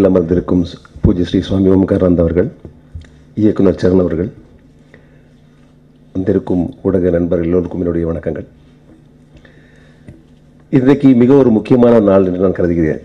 மேடையில் அமர்ந்திருக்கும் பூஜ்ய ஸ்ரீ சுவாமி ஓம்காரானந்த் அவர்கள் இயக்குனர் சரண் அவர்கள் வந்திருக்கும் ஊடக நண்பர்கள் எல்லோருக்கும் என்னுடைய வணக்கங்கள் இன்றைக்கு மிக ஒரு முக்கியமான நாள் என்று நான் கருதுகிறேன்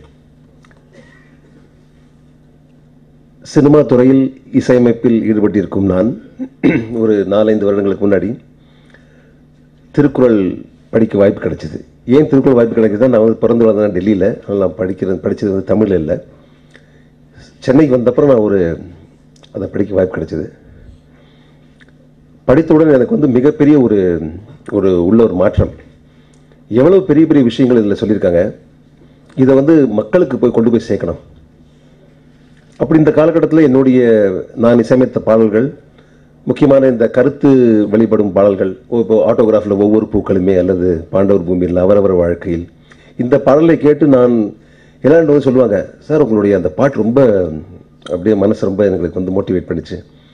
சினிமா துறையில் இசையமைப்பில் ஈடுபட்டிருக்கும் நான் ஒரு நாலஞ்சு வருடங்களுக்கு முன்னாடி திருக்குறள் படிக்க வாய்ப்பு கிடைச்சிது ஏன் திருக்குறள் வாய்ப்பு கிடைக்குதுன்னா நான் வந்து பிறந்து வளர்ந்தேன் டெல்லியில் அதனால் நான் படிக்கிறது படித்தது வந்து தமிழில் இல்லை சென்னைக்கு வந்தப்புறம் நான் ஒரு அதை படிக்க வாய்ப்பு கிடைச்சிது படித்தவுடன் எனக்கு வந்து மிகப்பெரிய ஒரு ஒரு உள்ள ஒரு மாற்றம் எவ்வளவு பெரிய பெரிய விஷயங்கள் இதில் சொல்லியிருக்காங்க இதை வந்து மக்களுக்கு போய் கொண்டு போய் சேர்க்கணும் அப்படி இந்த காலகட்டத்தில் என்னுடைய நான் இசையமைத்த பாடல்கள் முக்கியமான இந்த கருத்து வெளிப்படும் பாடல்கள் ஓ, இப்போ ஆட்டோகிராஃபில் ஒவ்வொரு பூக்களுமே அல்லது பாண்டவர் பூமியில் அவரவர் வாழ்க்கையில் இந்த பாடலை கேட்டு நான் எல்லாரும் வந்து சொல்லுவாங்க சார் உங்களுடைய அந்த பாட்டு ரொம்ப அப்படியே மனசு ரொம்ப எங்களுக்கு வந்து மோட்டிவேட் பண்ணுச்சு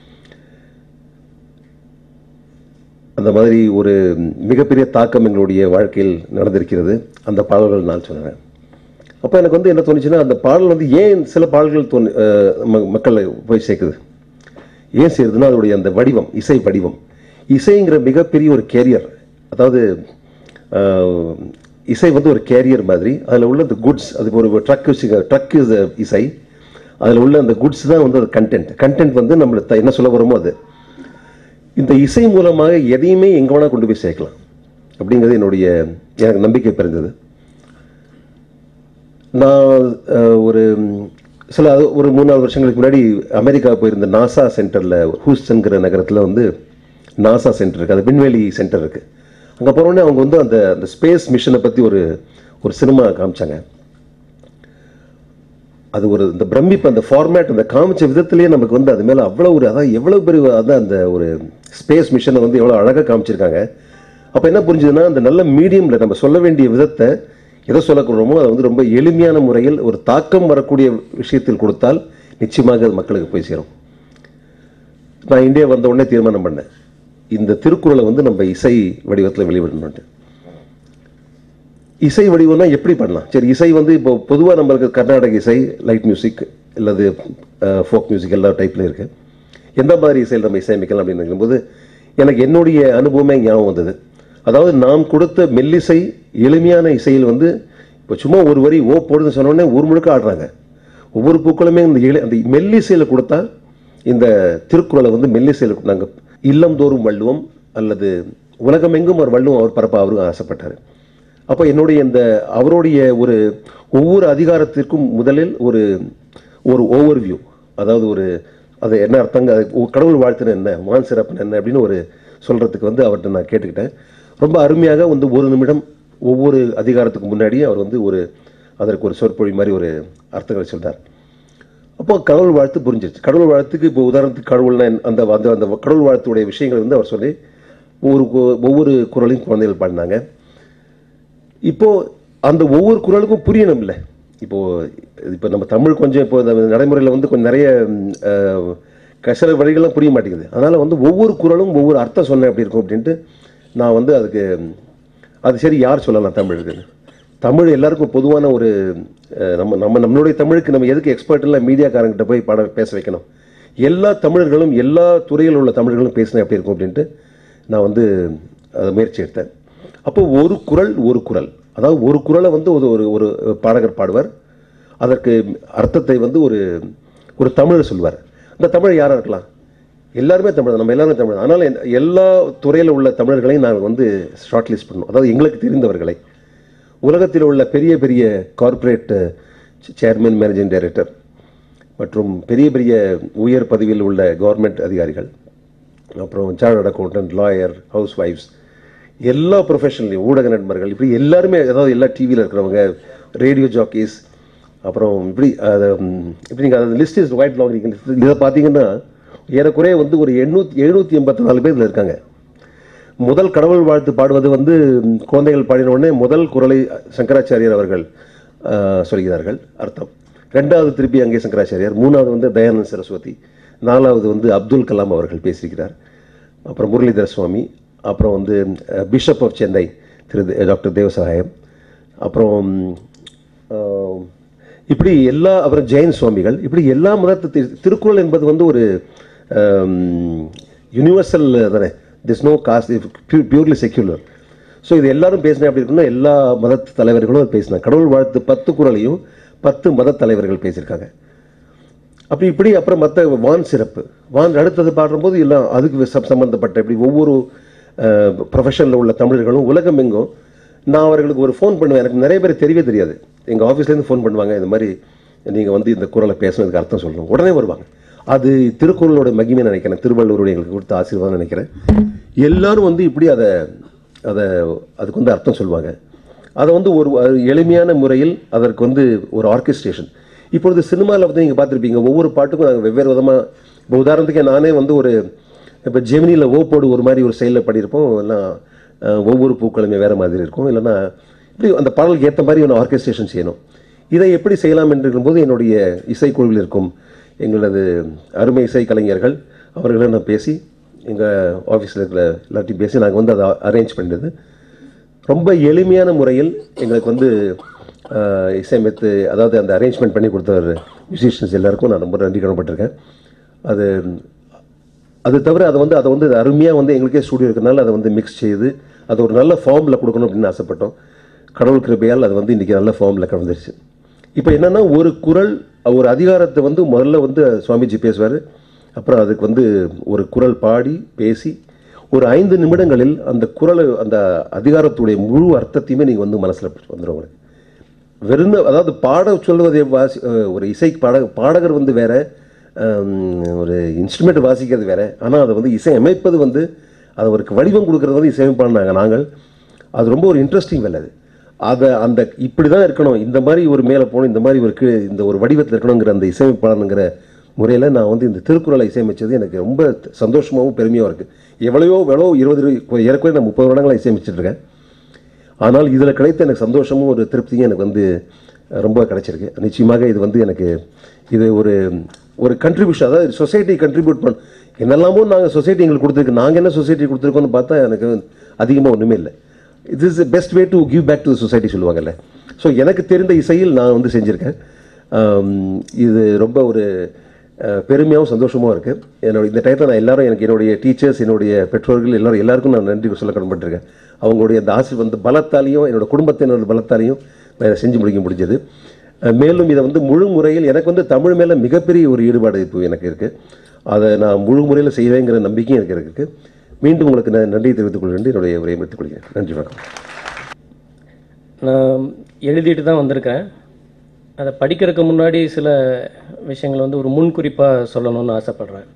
அந்த மாதிரி ஒரு மிகப்பெரிய தாக்கம் எங்களுடைய வாழ்க்கையில் நடந்திருக்கிறது அந்த பாடல்கள் நான் சொன்னேன் அப்போ எனக்கு வந்து என்ன தோணுச்சுன்னா அந்த பாடல் வந்து ஏன் சில பாடல்கள் தோணு அஹ், ம- மக்களை போய் சேர்க்குது ஏன் சேருதுன்னா அதோடைய அந்த வடிவம் இசை வடிவம் இசைங்கிற மிகப்பெரிய ஒரு கேரியர் அதாவது ஆஹ், இசை வந்து ஒரு கேரியர் மாதிரி அதில் உள்ள அந்த குட்ஸ் அது ஒரு ட்ரக் ட்ரக் இஸ் இசை அதில் உள்ள அந்த குட்ஸ் தான் வந்து அது கண்டென்ட் கண்டென்ட் வந்து நம்மள த- என்ன சொல்ல வரோமோ அது இந்த இசை மூலமாக எதையுமே எங்கே வேணால் கொண்டு போய் சேர்க்கலாம் அப்படிங்கிறது என்னுடைய எனக்கு நம்பிக்கை பிறந்தது நான் அஹ், ஒரு ம், சில அது- ஒரு மூணு நாலு வருஷங்களுக்கு முன்னாடி அமெரிக்கா போயிருந்த நாசா சென்டரில் ஹூஸ்டன்கிற நகரத்தில் வந்து நாசா சென்டர் இருக்குது அது விண்வெளி சென்டர் இருக்குது அங்கே போனோடனே அவங்க வந்து அந்த அந்த ஸ்பேஸ் மிஷனை பற்றி ஒரு ஒரு சினிமா காமிச்சாங்க அது ஒரு இந்த பிரமிப்பு அந்த ஃபார்மேட் அந்த காமிச்ச விதத்திலேயே நமக்கு வந்து அது மேலே அவ்வளோ ஒரு அதான் எவ்வளோ பெரிய அதான் அந்த ஒரு ஸ்பேஸ் மிஷனை வந்து எவ்வளோ அழகாக காமிச்சிருக்காங்க அப்போ என்ன புரிஞ்சுதுன்னா அந்த நல்ல மீடியமில் நம்ம சொல்ல வேண்டிய விதத்தை எதை சொல்லக்கூடமோ அதை வந்து ரொம்ப எளிமையான முறையில் ஒரு தாக்கம் வரக்கூடிய விஷயத்தில் கொடுத்தால் நிச்சயமாக அது மக்களுக்கு போய் சேரும் நான் இந்தியா வந்த உடனே தீர்மானம் பண்ணேன் இந்த திருக்குறளை வந்து நம்ம இசை வடிவத்தில் வெளிவிடணும்ட்டு இசை வடிவம்னா எப்படி பண்ணலாம் சரி இசை வந்து இப்போ பொதுவாக நம்மளுக்கு கர்நாடக இசை லைட் மியூசிக் அல்லது ஃபோக் மியூசிக் எல்லா டைப்லையும் இருக்குது எந்த மாதிரி இசையில் நம்ம இசையமைக்கலாம் அப்படின்னு நினைக்கும்போது எனக்கு என்னுடைய அனுபவமே ஞாபகம் வந்தது அதாவது நாம் கொடுத்த மெல்லிசை எளிமையான இசையில் வந்து இப்போ சும்மா ஒரு வரி ஓ போடுதுன்னு சொன்ன உடனே ஒரு முழுக்க ஆடுறாங்க ஒவ்வொரு பூக்களுமே இந்த எளி அந்த மெல்லிசையில் கொடுத்தா இந்த திருக்குறளை வந்து மெல்லிசையில் நாங்கள் இல்லந்தோறும் வள்ளுவம் அல்லது உலகமெங்கும் ஒரு வள்ளுவம் அவர் பரப்ப அவரும் ஆசைப்பட்டார் அப்போ என்னுடைய இந்த அவருடைய ஒரு ஒவ்வொரு அதிகாரத்திற்கும் முதலில் ஒரு ஒரு ஓவர் வியூ அதாவது ஒரு அது என்ன அர்த்தங்க அது ஒ- கடவுள் வாழ்த்துன என்ன மான் சிறப்புன்னு என்ன அப்படின்னு ஒரு சொல்கிறதுக்கு வந்து அவர்கிட்ட நான் கேட்டுக்கிட்டேன் ரொம்ப அருமையாக வந்து ஒரு நிமிடம் ஒவ்வொரு அதிகாரத்துக்கு முன்னாடியே அவர் வந்து ஒரு அதற்கு ஒரு சொற்பொழி மாதிரி ஒரு அர்த்தங்களை சொல்றார் அப்போ கடவுள் வாழ்த்து புரிஞ்சிருச்சு கடவுள் வாழ்த்துக்கு இப்போ உதாரணத்துக்கு கடவுள்னா என்ன- அந்த அந்த அந்த கடவுள் வாழ்த்துடைய விஷயங்களை வந்து அவர் சொல்லி ஒவ்வொரு கு- ஒவ்வொரு குரலையும் குழந்தைகள் பாடினாங்க இப்போ அந்த ஒவ்வொரு குரலுக்கும் புரியணும் இல்லை இப்போ இப்போ நம்ம தமிழ் கொஞ்சம் இப்போ இந்த நடைமுறையில் வந்து கொஞ்சம் நிறைய ம், அஹ், கசர வழிகள்லாம் புரிய மாட்டேங்குது அதனால வந்து ஒவ்வொரு குரலும் ஒவ்வொரு அர்த்தம் சொன்னேன் அப்படி இருக்கும் அப்படின்ட்டு நான் வந்து அதுக்கு ம், அது சரி யார் சொல்லலாம் தமிழுக்கு தமிழ் எல்லாருக்கும் பொதுவான ஒரு அஹ், நம்ம நம்ம நம்மளுடைய தமிழுக்கு நம்ம எதுக்கு எக்ஸ்பர்ட் இல்லை மீடியாக்காரங்கிட்ட போய் பாட பேச வைக்கணும் எல்லா தமிழர்களும் எல்லா துறையில் உள்ள தமிழர்களும் பேசினா எப்படி இருக்கும் அப்படின்ட்டு நான் வந்து அதை முயற்சி எடுத்தேன் அப்போ ஒரு குரல் ஒரு குரல் அதாவது ஒரு குரலை வந்து ஒரு ஒரு ஒரு பாடகர் பாடுவார் அதற்கு அர்த்தத்தை வந்து ஒரு ஒரு தமிழர் சொல்வார் அந்த தமிழ் யாராக இருக்கலாம் எல்லாருமே தமிழ் தான். நம்ம எல்லாருமே தமிழ் தான். அதனால எந்த- எல்லா துறையில் உள்ள தமிழர்களையும் நாங்கள் வந்து ஷார்ட் லிஸ்ட் பண்ணோம் அதாவது எங்களுக்கு தெரிந்தவர்களை உலகத்தில் உள்ள பெரிய பெரிய கார்ப்பரேட் சேர்மன் மேனேஜிங் டைரக்டர் மற்றும் பெரிய பெரிய உயர் பதவியில் உள்ள கவர்மெண்ட் அதிகாரிகள் அப்புறம் சார்ட் அக்கௌண்டன்ட் லாயர் ஹவுஸ் ஒய்ஃப்ஸ் எல்லா ப்ரொஃபஷனலையும் ஊடக நண்பர்கள் இப்படி எல்லாருமே அதாவது எல்லா டிவியில் இருக்கிறவங்க ரேடியோ ஜாக்கீஸ் அப்புறம் இப்படி அதை ம், இப்படி நீங்கள் அந்த லிஸ்ட் இஸ் ஒயிட் லாங் இதை பார்த்தீங்கன்னா ஏறக்குறைய வந்து ஒரு எண்ணூற்றி எழுநூற்றி எண்பத்தி நாலு பேர் இதில் இருக்காங்க முதல் கடவுள் வாழ்த்து பாடுவது வந்து ம், குழந்தைகள் பாடின உடனே முதல் குரலை சங்கராச்சாரியர் அவர்கள் ஆ, சொல்கிறார்கள் அர்த்தம் ரெண்டாவது திருப்பி அங்கே சங்கராச்சாரியார் மூணாவது வந்து தயானந்த் சரஸ்வதி நாலாவது வந்து அப்துல் கலாம் அவர்கள் பேசியிருக்கிறார் அப்புறம் முரளிதர சுவாமி அப்புறம் வந்து பிஷப் ஆஃப் சென்னை திரு தே- டாக்டர் தேவசகாயம் அப்புறம் ஆ, இப்படி எல்லா அப்புறம் ஜெயின் சுவாமிகள் இப்படி எல்லா மதத்து தி- திருக்குறள் என்பது வந்து ஒரு யூனிவர்சல் தானே this no caste purely secular so இது எல்லாரும் பேசினா அப்படி இருக்குன்னா எல்லா மதத்து தலைவர்களும் பேசினாங்க கடவுள் வாழ்த்து பத்து குறளையும் பத்து மத தலைவர்கள் பேசியிருக்காங்க அப்படி இப்படி அப்புறம் மற்ற வான் சிறப்பு வான் அடுத்தது பாடும்போது எல்லாம் அதுக்கு சம் சம்பந்தப்பட்ட இப்படி ஒவ்வொரு ப்ரொஃபஷனில் உள்ள தமிழர்களும் உலகம் எங்கும் நான் அவர்களுக்கு ஒரு ஃபோன் பண்ணுவேன் எனக்கு நிறைய பேர் தெரியவே தெரியாது எங்கள் ஆஃபீஸ்லேருந்து ஃபோன் பண்ணுவாங்க இந்த மாதிரி நீங்கள் வந்து இந்த குரலை பேசுனதுக்கு அர்த்தம் சொல்லணும் உடனே வருவாங்க அது திருக்குறளோட மகிமை நினைக்கிறேன் திருவள்ளுவருடைய எங்களுக்கு கொடுத்த ஆசீர்வாதம் நினைக்கிறேன் எல்லாரும் வந்து இப்படி அதை அதை அதுக்கு வந்து அர்த்தம் சொல்லுவாங்க அதை வந்து ஒரு ஒரு எளிமையான முறையில் அதற்கு வந்து ஒரு ஆர்கெஸ்ட்ரேஷன் இப்பொழுது சினிமாவில் வந்து நீங்கள் பார்த்துருப்பீங்க ஒவ்வொரு பாட்டுக்கும் நாங்கள் வெவ்வேறு விதமாக இப்போ உதாரணத்துக்கு நானே வந்து ஒரு இப்போ ஜெமினியில் ஓ போடு ஒரு மாதிரி ஒரு ஸ்டைலில் பண்ணியிருப்போம் இல்லைனா அஹ், ஒவ்வொரு பூக்களுமே வேறு மாதிரி இருக்கும் இல்லைன்னா இப்படி அந்த பாடலுக்கு ஏற்ற மாதிரி ஒன்று ஆர்கெஸ்ட்ரேஷன் செய்யணும் இதை எப்படி செய்யலாம் என்று இருக்கும்போது என்னுடைய இசைக்குழுவில் இருக்கும் எங்களது அருமை இசை கலைஞர்கள் அவர்களை நான் பேசி எங்கள் ஆஃபீஸில் இருக்கிற எல்லாத்தையும் பேசி நாங்கள் வந்து அதை அரேஞ்ச் பண்ணிடுது ரொம்ப எளிமையான முறையில் எங்களுக்கு வந்து ஆஹ், இசையமைத்து அதாவது அந்த அரேஞ்ச்மெண்ட் பண்ணி கொடுத்தவர் மியூசிஷியன்ஸ் எல்லாருக்கும் நான் ரொம்ப நன்றி கடன்பட்டிருக்கேன் அது அது தவிர அதை வந்து அதை வந்து அருமையாக வந்து எங்களுக்கே ஸ்டூடியோ இருக்கிறனால அதை வந்து மிக்ஸ் செய்து அது ஒரு நல்ல ஃபார்மில் கொடுக்கணும் அப்படின்னு ஆசைப்பட்டோம் கடவுள் கிருபையால் அது வந்து இன்றைக்கி நல்ல ஃபார்மில் கலந்துருச்சு இப்போ என்னென்னா ஒரு குரல் ஒரு அதிகாரத்தை வந்து முதல்ல வந்து சுவாமிஜி பேசுவார் அப்புறம் அதுக்கு வந்து ஒரு குரல் பாடி பேசி ஒரு ஐந்து நிமிடங்களில் அந்த குரலை அந்த அதிகாரத்துடைய முழு அர்த்தத்தையுமே நீங்கள் வந்து மனசில் வந்துடும் உங்களுக்கு வெறும் அதாவது பாட சொல்வதை வாசி அஹ் ஒரு இசை பாட பாடகர் வந்து வேற ஹம், ஒரு இன்ஸ்ட்ருமெண்ட் வாசிக்கிறது வேற ஆனால் அதை வந்து இசை அமைப்பது வந்து அது ஒரு வடிவம் கொடுக்கறது வந்து இசையமைப்பானாங்க நாங்கள் அது ரொம்ப ஒரு இன்ட்ரெஸ்டிங் வேலை அது அதை அந்த இப்படி தான் இருக்கணும் இந்த மாதிரி ஒரு மேலே போகணும் இந்த மாதிரி ஒரு கீழே இந்த ஒரு வடிவத்தில் இருக்கணுங்கிற அந்த இசையமைப்பாளனுங்கிற முறையில் நான் வந்து இந்த திருக்குறளை இசையமைச்சது எனக்கு ரொம்ப சந்தோஷமாகவும் பெருமையாகவும் இருக்குது எவ்வளையோ எவ்வளோ இருபது இரு- ஏறக்குறைய நான் முப்பது வருடங்களாக இசையமைச்சிட்டு இருக்கேன் ஆனால் இதில் கிடைத்த எனக்கு சந்தோஷமும் ஒரு திருப்தியும் எனக்கு வந்து அஹ், ரொம்ப கிடைச்சிருக்கு நிச்சயமாக இது வந்து எனக்கு இது ஒரு ஒரு கண்ட்ரிபியூஷன் அதாவது சொசைட்டி கண்ட்ரிபியூட் பண்ண என்னெல்லாமோ நாங்கள் சொசைட்டி எங்களுக்கு கொடுத்துருக்கு நாங்கள் என்ன சொசைட்டி கொடுத்துருக்கோம்னு பார்த்தா எனக்கு அதிகமாக ஒன்றுமே இல்லை இது is best way to give back to society சொல்லுவாங்கல்ல ஸோ எனக்கு தெரிந்த இசையில் நான் வந்து செஞ்சுருக்கேன் ஆம், இது ரொம்ப ஒரு அஹ், பெருமையாகவும் சந்தோஷமாகவும் இருக்குது என்னோட இந்த டயத்தில் நான் எல்லாரும் எனக்கு என்னுடைய டீச்சர்ஸ் என்னுடைய பெற்றோர்கள் எல்லாரும் எல்லாருக்கும் நான் நன்றி சொல்ல கடன்பட்டிருக்கேன் அவங்களுடைய அந்த ஆசை வந்து பலத்தாலையும் என்னோட குடும்பத்தினோட பலத்தாலையும் நான் இதை செஞ்சு முடிக்க முடிஞ்சது அஹ், மேலும் இதை வந்து முழு முறையில் எனக்கு வந்து தமிழ் மேலே மிகப்பெரிய ஒரு ஈடுபாடு இப்போ எனக்கு இருக்குது அதை நான் முழு முறையில் செய்வேங்கிற நம்பிக்கையும் எனக்கு இருக்குது மீண்டும் உங்களுக்கு நான் நன்றி தெரிவித்துக் கொள்கிறேன் என்னுடைய உரையை முடித்துக் கொள்கிறேன் நன்றி வணக்கம் நான் எழுதிட்டு தான் வந்திருக்கேன் அதை படிக்கிறதுக்கு முன்னாடி சில விஷயங்கள் வந்து ஒரு முன்குறிப்பாக சொல்லணும்னு ஆசைப்பட்றேன்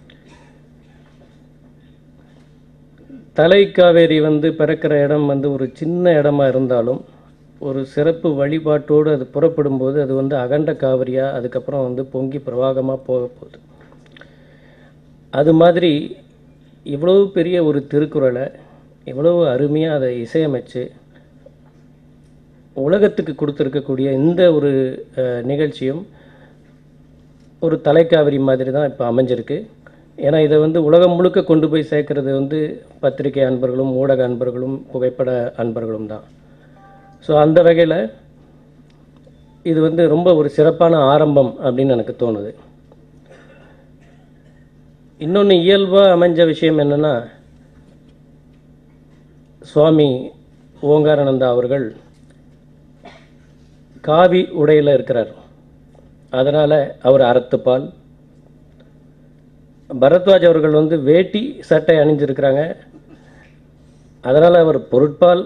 தலைக்காவேரி வந்து பிறக்கிற இடம் வந்து ஒரு சின்ன இடமா இருந்தாலும் ஒரு சிறப்பு வழிபாட்டோடு அது புறப்படும்போது அது வந்து அகண்ட காவிரியாக அதுக்கப்புறம் வந்து பொங்கி பிரவாகமாக போக போகுது அது மாதிரி இவ்வளவு பெரிய ஒரு திருக்குறளை இவ்வளவு அருமையாக அதை இசையமைச்சு உலகத்துக்கு கொடுத்துருக்கக்கூடிய இந்த ஒரு அஹ், நிகழ்ச்சியும் ஒரு தலைக்காவிரி மாதிரி தான் இப்போ அமைஞ்சிருக்கு ஏன்னா இதை வந்து உலகம் முழுக்க கொண்டு போய் சேர்க்கறது வந்து பத்திரிகை அன்பர்களும் ஊடக அன்பர்களும் புகைப்பட அன்பர்களும் தான் ஸோ அந்த வகையில் இது வந்து ரொம்ப ஒரு சிறப்பான ஆரம்பம் அப்படின்னு எனக்கு தோணுது இன்னொன்று இயல்பாக அமைஞ்ச விஷயம் என்னென்னா சுவாமி ஓங்காரானந்தா அவர்கள் காவி உடையில் இருக்கிறார் அதனால் அவர் அறத்துப்பால் பரத்வாஜ் அவர்கள் வந்து வேட்டி சட்டை அணிஞ்சிருக்கிறாங்க அதனால் அவர் பொருட்பால்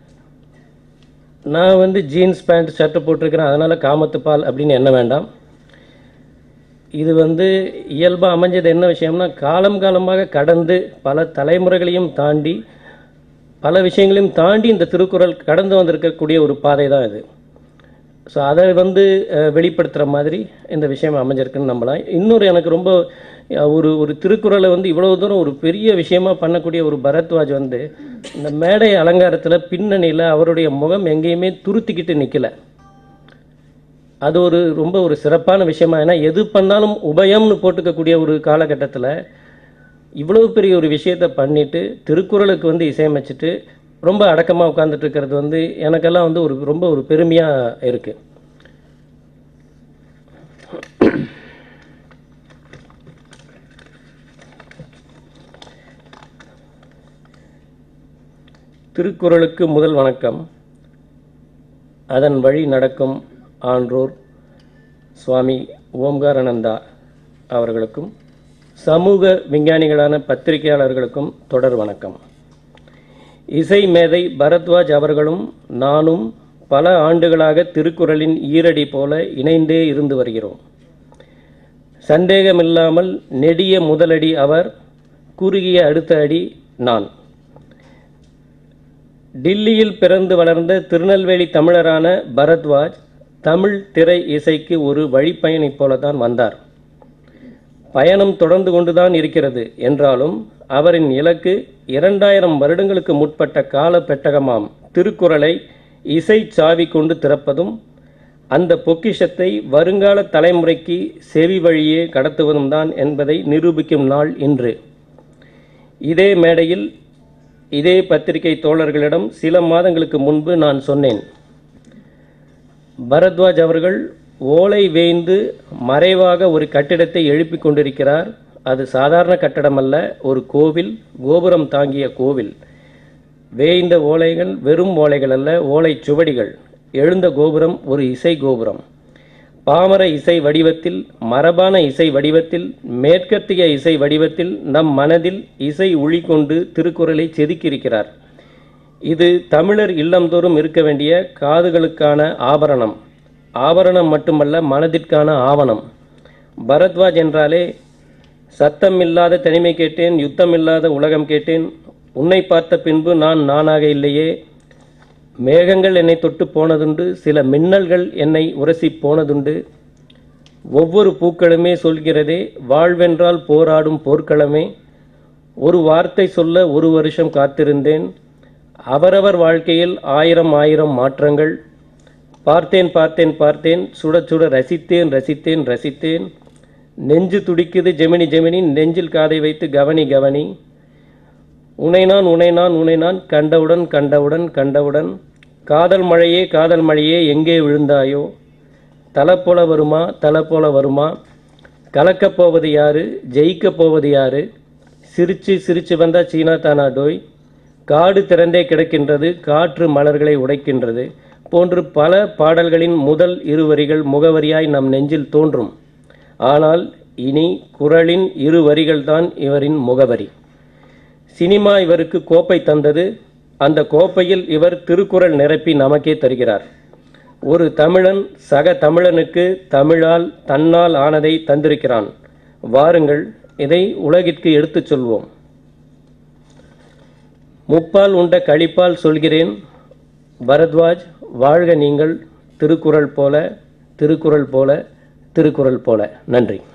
நான் வந்து ஜீன்ஸ் பேண்ட் ஷர்ட்டு போட்டிருக்கிறேன் அதனால் காமத்துப்பால் அப்படின்னு எண்ண வேண்டாம் இது வந்து இயல்பாக அமைஞ்சது என்ன விஷயம்னா காலம் காலமாக கடந்து பல தலைமுறைகளையும் தாண்டி பல விஷயங்களையும் தாண்டி இந்த திருக்குறள் கடந்து வந்திருக்கக்கூடிய ஒரு பாதை தான் இது ஸோ அதை வந்து வெளிப்படுத்துகிற மாதிரி இந்த விஷயம் அமைஞ்சிருக்குன்னு நம்பலாம் இன்னொரு எனக்கு ரொம்ப அஹ், ஒரு ஒரு திருக்குறளை வந்து இவ்வளவு தூரம் ஒரு பெரிய விஷயமா பண்ணக்கூடிய ஒரு பரத்வாஜ் வந்து இந்த மேடை அலங்காரத்தில் பின்னணியில் அவருடைய முகம் எங்கேயுமே துருத்திக்கிட்டு நிற்கல அது ஒரு ரொம்ப ஒரு சிறப்பான விஷயமா ஏன்னா எது பண்ணாலும் உபயம்னு போட்டுக்கக்கூடிய ஒரு காலகட்டத்தில் இவ்வளவு பெரிய ஒரு விஷயத்தை பண்ணிட்டு திருக்குறளுக்கு வந்து இசையமைச்சிட்டு ரொம்ப அடக்கமாக உட்காந்துட்டு இருக்கிறது வந்து எனக்கெல்லாம் வந்து ஒரு ரொம்ப ஒரு பெருமையாக இருக்குது திருக்குறளுக்கு முதல் வணக்கம் அதன் வழி நடக்கும் ஆன்றோர் சுவாமி ஓம்காரானந்தா அவர்களுக்கும் சமூக விஞ்ஞானிகளான பத்திரிகையாளர்களுக்கும் தொடர் வணக்கம் இசை மேதை பரத்வாஜ் அவர்களும் நானும் பல ஆண்டுகளாக திருக்குறளின் ஈரடி போல இணைந்தே இருந்து வருகிறோம் சந்தேகமில்லாமல் நெடிய முதலடி அவர் குறுகிய அடுத்த அடி நான் டில்லியில் பிறந்து வளர்ந்த திருநெல்வேலி தமிழரான பரத்வாஜ் தமிழ் திரை இசைக்கு ஒரு வழிப்பயணி போலதான் வந்தார் பயணம் தொடர்ந்து கொண்டுதான் இருக்கிறது என்றாலும் அவரின் இலக்கு இரண்டாயிரம் வருடங்களுக்கு முற்பட்ட கால பெட்டகமாம் திருக்குறளை இசை சாவி கொண்டு திறப்பதும் அந்த பொக்கிஷத்தை வருங்கால தலைமுறைக்கு செவி வழியே கடத்துவதும் தான் என்பதை நிரூபிக்கும் நாள் இன்று இதே மேடையில் இதே பத்திரிகை தோழர்களிடம் சில மாதங்களுக்கு முன்பு நான் சொன்னேன் பரத்வாஜ் அவர்கள் ஓலை வேய்ந்து மறைவாக ஒரு கட்டிடத்தை எழுப்பிக் கொண்டிருக்கிறார் அது சாதாரண கட்டடம் அல்ல ஒரு கோவில் கோபுரம் தாங்கிய கோவில் வேய்ந்த ஓலைகள் வெறும் ஓலைகள் அல்ல ஓலை சுவடிகள் எழுந்த கோபுரம் ஒரு இசை கோபுரம் பாமர இசை வடிவத்தில் மரபான இசை வடிவத்தில் மேற்கத்திய இசை வடிவத்தில் நம் மனதில் இசை ஒளி கொண்டு திருக்குறளை செதுக்கியிருக்கிறார் இது தமிழர் இல்லந்தோறும் இருக்க வேண்டிய காதுகளுக்கான ஆபரணம் ஆபரணம் மட்டுமல்ல மனதிற்கான ஆவணம் பரத்வாஜ் என்றாலே சத்தம் இல்லாத தனிமை கேட்டேன் யுத்தம் இல்லாத உலகம் கேட்டேன் உன்னை பார்த்த பின்பு நான் நானாக இல்லையே மேகங்கள் என்னை தொட்டு போனதுண்டு சில மின்னல்கள் என்னை உரசி போனதுண்டு ஒவ்வொரு பூக்களுமே சொல்கிறதே வாழ்வென்றால் போராடும் போர்க்களமே ஒரு வார்த்தை சொல்ல ஒரு வருஷம் காத்திருந்தேன் அவரவர் வாழ்க்கையில் ஆயிரம் ஆயிரம் மாற்றங்கள் பார்த்தேன் பார்த்தேன் பார்த்தேன் சுட சுட ரசித்தேன் ரசித்தேன் ரசித்தேன் நெஞ்சு துடிக்குது ஜெமினி ஜெமினி நெஞ்சில் காதை வைத்து கவனி கவனி உனை நான் உனை நான் உனை நான் கண்டவுடன் கண்டவுடன் கண்டவுடன் காதல் மழையே காதல் மழையே எங்கே விழுந்தாயோ தலை போல வருமா தலை போல வருமா கலக்கப் போவது யாரு ஜெயிக்கப் போவது யாரு சிரிச்சு சிரிச்சு வந்தா சீனா தானா டோய் காடு திறந்தே கிடக்கின்றது காற்று மலர்களை உடைக்கின்றது போன்று பல பாடல்களின் முதல் இரு வரிகள் முகவரியாய் நம் நெஞ்சில் தோன்றும் ஆனால் இனி குரலின் இரு வரிகள்தான் இவரின் முகவரி சினிமா இவருக்கு கோப்பை தந்தது அந்த கோப்பையில் இவர் திருக்குறள் நிரப்பி நமக்கே தருகிறார் ஒரு தமிழன் சக தமிழனுக்கு தமிழால் தன்னால் ஆனதை தந்திருக்கிறான் வாருங்கள் இதை உலகிற்கு எடுத்துச் சொல்வோம் முப்பால் உண்ட கழிப்பால் சொல்கிறேன் பரத்வாஜ் வாழ்க நீங்கள் திருக்குறள் போல திருக்குறள் போல திருக்குறள் போல நன்றி